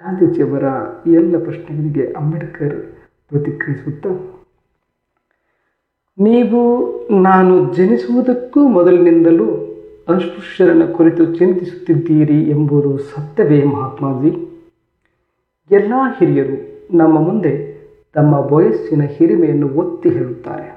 ಗಾಂಧೀಜಿಯವರ ಎಲ್ಲ ಪ್ರಶ್ನೆಗಳಿಗೆ ಅಂಬೇಡ್ಕರ್ ಪ್ರತಿಕ್ರಿಯಿಸುತ್ತಾ ನೀವು ನಾನು ಜನಿಸುವುದಕ್ಕೂ ಮೊದಲಿನಿಂದಲೂ ಅಸ್ಪೃಶ್ಯರನ್ನು ಕುರಿತು ಚಿಂತಿಸುತ್ತಿದ್ದೀರಿ ಎಂಬುದು ಸತ್ಯವೇ ಮಹಾತ್ಮಾಜಿ ಎಲ್ಲ ಹಿರಿಯರು ನಮ್ಮ ಮುಂದೆ ತಮ್ಮ ವಯಸ್ಸಿನ ಹಿರಿಮೆಯನ್ನು ಒತ್ತಿ ಹೇಳುತ್ತಾರೆ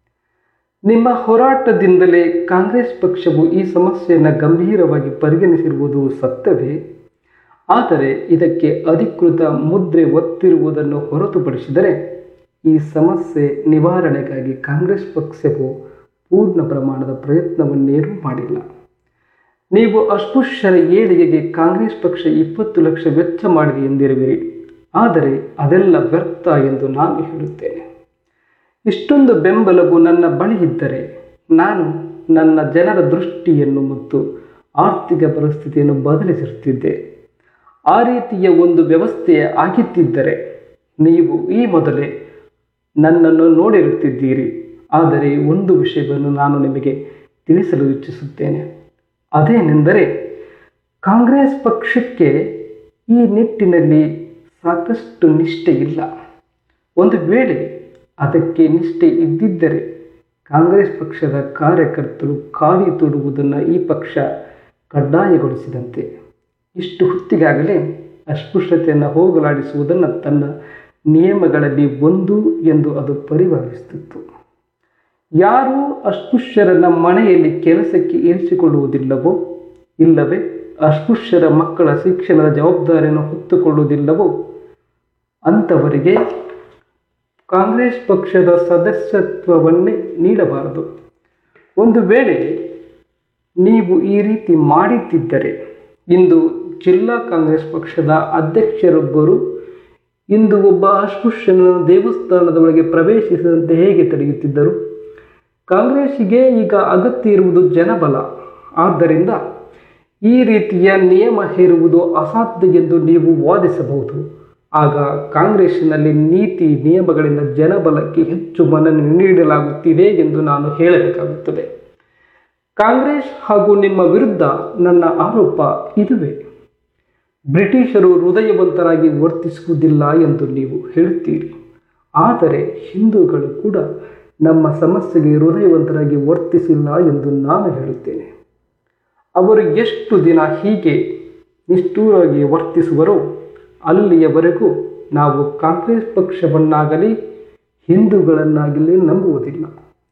ನಿಮ್ಮ ಹೋರಾಟದಿಂದಲೇ ಕಾಂಗ್ರೆಸ್ ಪಕ್ಷವು ಈ ಸಮಸ್ಯೆಯನ್ನು ಗಂಭೀರವಾಗಿ ಪರಿಗಣಿಸಿರುವುದು ಸತ್ಯವೇ ಆದರೆ ಇದಕ್ಕೆ ಅಧಿಕೃತ ಮುದ್ರೆ ಒತ್ತಿರುವುದನ್ನು ಹೊರತುಪಡಿಸಿದರೆ ಈ ಸಮಸ್ಯೆ ನಿವಾರಣೆಗಾಗಿ ಕಾಂಗ್ರೆಸ್ ಪಕ್ಷವು ಪೂರ್ಣ ಪ್ರಮಾಣದ ಪ್ರಯತ್ನವನ್ನೇನೂ ಮಾಡಿಲ್ಲ ನೀವು ಅಸ್ಪೃಶ್ಯರ ಏಳಿಗೆಗೆ ಕಾಂಗ್ರೆಸ್ ಪಕ್ಷ ಇಪ್ಪತ್ತು ಲಕ್ಷ ವೆಚ್ಚ ಮಾಡಿದೆ ಎಂದಿರುವಿರಿ ಆದರೆ ಅದೆಲ್ಲ ವ್ಯರ್ಥ ಎಂದು ನಾನು ಹೇಳುತ್ತೇನೆ ಇಷ್ಟೊಂದು ಬೆಂಬಲವು ನನ್ನ ಬಳಿ ಇದ್ದರೆ ನಾನು ನನ್ನ ಜನರ ದೃಷ್ಟಿಯನ್ನು ಮತ್ತು ಆರ್ಥಿಕ ಪರಿಸ್ಥಿತಿಯನ್ನು ಬದಲಿಸುತ್ತಿದ್ದೆ ಆ ರೀತಿಯ ಒಂದು ವ್ಯವಸ್ಥೆ ಆಗಿದ್ದಿದ್ದರೆ ನೀವು ಈ ಮೊದಲೇ ನನ್ನನ್ನು ನೋಡಿರುತ್ತಿದ್ದೀರಿ ಆದರೆ ಒಂದು ವಿಷಯವನ್ನು ನಾನು ನಿಮಗೆ ತಿಳಿಸಲು ಇಚ್ಛಿಸುತ್ತೇನೆ ಅದೇನೆಂದರೆ ಕಾಂಗ್ರೆಸ್ ಪಕ್ಷಕ್ಕೆ ಈ ನಿಟ್ಟಿನಲ್ಲಿ ಸಾಕಷ್ಟು ನಿಷ್ಠೆ ಇಲ್ಲ ಒಂದು ವೇಳೆ ಅದಕ್ಕೆ ನಿಷ್ಠೆ ಇದ್ದಿದ್ದರೆ ಕಾಂಗ್ರೆಸ್ ಪಕ್ಷದ ಕಾರ್ಯಕರ್ತರು ಖಾಲಿ ತೊಡುವುದನ್ನು ಈ ಪಕ್ಷ ಕಡ್ಡಾಯಗೊಳಿಸಿದಂತೆ ಇಷ್ಟು ಹೊತ್ತಿಗಾಗಲೇ ಅಸ್ಪೃಶ್ಯತೆಯನ್ನು ಹೋಗಲಾಡಿಸುವುದನ್ನು ತನ್ನ ನಿಯಮಗಳಲ್ಲಿ ಒಂದು ಎಂದು ಅದು ಪರಿಭಾವಿಸುತ್ತಿತ್ತು ಯಾರು ಅಸ್ಪೃಶ್ಯರನ್ನ ಮನೆಯಲ್ಲಿ ಕೆಲಸಕ್ಕೆ ಇರಿಸಿಕೊಳ್ಳುವುದಿಲ್ಲವೋ ಇಲ್ಲವೇ ಅಸ್ಪೃಶ್ಯರ ಮಕ್ಕಳ ಶಿಕ್ಷಣದ ಜವಾಬ್ದಾರಿಯನ್ನು ಹೊತ್ತುಕೊಳ್ಳುವುದಿಲ್ಲವೋ ಅಂಥವರಿಗೆ ಕಾಂಗ್ರೆಸ್ ಪಕ್ಷದ ಸದಸ್ಯತ್ವವನ್ನೇ ನೀಡಬಾರದು ಒಂದು ವೇಳೆ ನೀವು ಈ ರೀತಿ ಮಾಡಿದ್ದಿದ್ದರೆ ಇಂದು ಜಿಲ್ಲಾ ಕಾಂಗ್ರೆಸ್ ಪಕ್ಷದ ಅಧ್ಯಕ್ಷರೊಬ್ಬರು ಇಂದು ಒಬ್ಬ ಅಸ್ಪೃಶ್ಯನ ದೇವಸ್ಥಾನದ ಒಳಗೆ ಪ್ರವೇಶಿಸದಂತೆ ಹೇಗೆ ತಡೆಯುತ್ತಿದ್ದರು ಕಾಂಗ್ರೆಸ್ಸಿಗೆ ಈಗ ಅಗತ್ಯ ಇರುವುದು ಜನಬಲ ಆದ್ದರಿಂದ ಈ ರೀತಿಯ ನಿಯಮ ಹೇರುವುದು ಅಸಾಧ್ಯ ಎಂದು ನೀವು ವಾದಿಸಬಹುದು ಆಗ ಕಾಂಗ್ರೆಸ್ಸಿನಲ್ಲಿ ನೀತಿ ನಿಯಮಗಳಿಂದ ಜನಬಲಕ್ಕೆ ಹೆಚ್ಚು ಮನ್ನಣೆ ನೀಡಲಾಗುತ್ತಿದೆ ಎಂದು ನಾನು ಹೇಳಬೇಕಾಗುತ್ತದೆ ಕಾಂಗ್ರೆಸ್ ಹಾಗೂ ನಿಮ್ಮ ವಿರುದ್ಧ ನನ್ನ ಆರೋಪ ಇದುವೇ ಬ್ರಿಟಿಷರು ಹೃದಯವಂತರಾಗಿ ವರ್ತಿಸುವುದಿಲ್ಲ ಎಂದು ನೀವು ಹೇಳುತ್ತೀರಿ ಆದರೆ ಹಿಂದೂಗಳು ಕೂಡ ನಮ್ಮ ಸಮಸ್ಯೆಗೆ ಹೃದಯವಂತರಾಗಿ ವರ್ತಿಸಿಲ್ಲ ಎಂದು ನಾನು ಹೇಳುತ್ತೇನೆ ಅವರು ಎಷ್ಟು ದಿನ ಹೀಗೆ ನಿಷ್ಠೂರವಾಗಿ ವರ್ತಿಸುವರೋ ಅಲ್ಲಿಯವರೆಗೂ ನಾವು ಕಾಂಗ್ರೆಸ್ ಪಕ್ಷವನ್ನಾಗಲಿ ಹಿಂದೂಗಳನ್ನಾಗಲಿ ನಂಬುವುದಿಲ್ಲ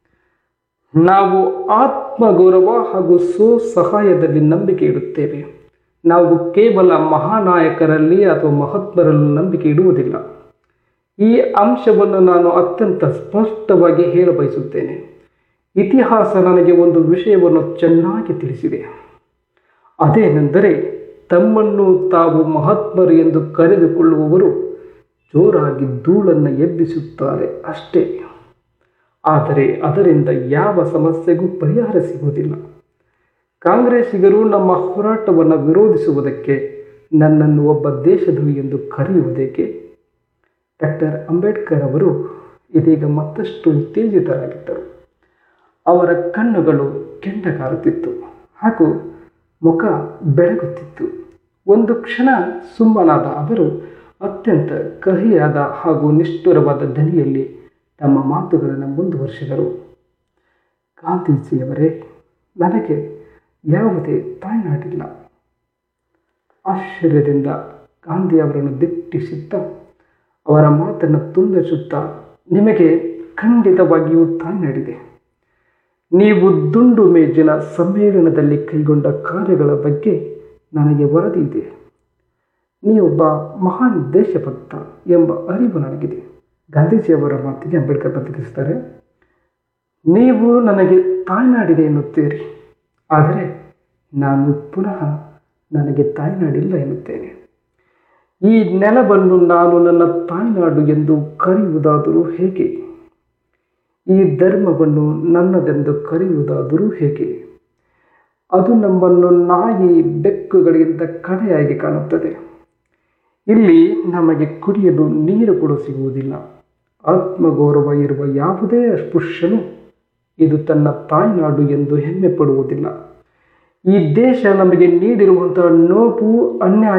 ನಾವು ಆತ್ಮಗೌರವ ಹಾಗೂ ಸ್ವಸಹಾಯದಲ್ಲಿ ನಂಬಿಕೆ ಇಡುತ್ತೇವೆ ನಾವು ಕೇವಲ ಮಹಾನಾಯಕರಲ್ಲಿ ಅಥವಾ ಮಹಾತ್ಮರಲ್ಲಿ ನಂಬಿಕೆ ಇಡುವುದಿಲ್ಲ ಈ ಅಂಶವನ್ನು ನಾನು ಅತ್ಯಂತ ಸ್ಪಷ್ಟವಾಗಿ ಹೇಳ ಬಯಸುತ್ತೇನೆ ಇತಿಹಾಸ ನನಗೆ ಒಂದು ವಿಷಯವನ್ನು ಚೆನ್ನಾಗಿ ತಿಳಿಸಿದೆ ಅದೇನೆಂದರೆ ತಮ್ಮನ್ನು ತಾವು ಮಹಾತ್ಮರು ಎಂದು ಕರೆದುಕೊಳ್ಳುವವರು ಜೋರಾಗಿ ಧೂಳನ್ನು ಎಬ್ಬಿಸುತ್ತಾರೆ ಅಷ್ಟೇ ಆದರೆ ಅದರಿಂದ ಯಾವ ಸಮಸ್ಯೆಗೂ ಪರಿಹಾರ ಸಿಗುವುದಿಲ್ಲ ಕಾಂಗ್ರೆಸ್ಸಿಗರು ನಮ್ಮ ಹೋರಾಟವನ್ನು ವಿರೋಧಿಸುವುದಕ್ಕೆ ನನ್ನನ್ನು ಒಬ್ಬ ದೇಶದ್ರೋಹಿ ಎಂದು ಕರೆಯುವುದೇಕೆ ಡಾಕ್ಟರ್ ಅಂಬೇಡ್ಕರ್ ಅವರು ಇದೀಗ ಮತ್ತಷ್ಟು ಉತ್ತೇಜಿತರಾಗಿದ್ದರು ಅವರ ಕಣ್ಣುಗಳು ಕೆಂಡಗಾರುತ್ತಿತ್ತು ಹಾಗೂ ಮುಖ ಬೆಳಗುತ್ತಿತ್ತು ಒಂದು ಕ್ಷಣ ಸುಮ್ಮನಾದ ಅವರು ಅತ್ಯಂತ ಕಹಿಯಾದ ಹಾಗೂ ನಿಷ್ಠುರವಾದ ದನಿಯಲ್ಲಿ ತಮ್ಮ ಮಾತುಗಳನ್ನು ಮುಂದುವರಿಸಿದರು ಗಾಂಧೀಜಿಯವರೇ ನನಗೆ ಯಾವುದೇ ತಾಯ್ನಾಡಿಲ್ಲ ಆಶ್ಚರ್ಯದಿಂದ ಗಾಂಧಿ ಅವರನ್ನು ದಿಟ್ಟಿಸುತ್ತಾ ಅವರ ಮಾತನ್ನು ತುಂಬಿಸುತ್ತಾ ನಿಮಗೆ ಖಂಡಿತವಾಗಿಯೂ ತಾಯ್ನಾಡಿದೆ ನೀವು ದುಂಡು ಮೇಜಿನ ಸಮ್ಮೇಳನದಲ್ಲಿ ಕೈಗೊಂಡ ಕಾರ್ಯಗಳ ಬಗ್ಗೆ ನನಗೆ ವರದಿ ಇದೆ ನೀವೊಬ್ಬ ಮಹಾನ್ ದೇಶಭಕ್ತ ಎಂಬ ಅರಿವು ನನಗಿದೆ ಗಾಂಧೀಜಿಯವರ ಮಾತಿಗೆ ಅಂಬೇಡ್ಕರ್ ಪ್ರತಿಕ್ರಿಯಿಸ್ತಾರೆ ನೀವು ನನಗೆ ತಾಯ್ನಾಡಿದೆ ಎನ್ನುತ್ತೀರಿ ಆದರೆ ನಾನು ಪುನಃ ನನಗೆ ತಾಯ್ನಾಡಿಲ್ಲ ಎನ್ನುತ್ತೇನೆ ಈ ನೆಲವನ್ನು ನಾನು ನನ್ನ ತಾಯ್ನಾಡು ಎಂದು ಕರೆಯುವುದಾದರೂ ಹೇಗೆ ಈ ಧರ್ಮವನ್ನು ನನ್ನದೆಂದು ಕರೆಯುವುದಾದರೂ ಹೇಗೆ ಅದು ನಮ್ಮನ್ನು ನಾಯಿ ಬೆಕ್ಕುಗಳಿಗಿಂತ ಕಡೆಯಾಗಿ ಕಾಣುತ್ತದೆ ಇಲ್ಲಿ ನಮಗೆ ಕುಡಿಯಲು ನೀರು ಕೂಡ ಸಿಗುವುದಿಲ್ಲ ಆತ್ಮಗೌರವ ಇರುವ ಯಾವುದೇ ಅಸ್ಪೃಶ್ಯನು ಇದು ತನ್ನ ತಾಯ್ನಾಡು ಎಂದು ಹೆಮ್ಮೆ ಪಡುವುದಿಲ್ಲ ಈ ದೇಶ ನಮಗೆ ನೀಡಿರುವಂತಹ ನೋವು ಅನ್ಯಾಯ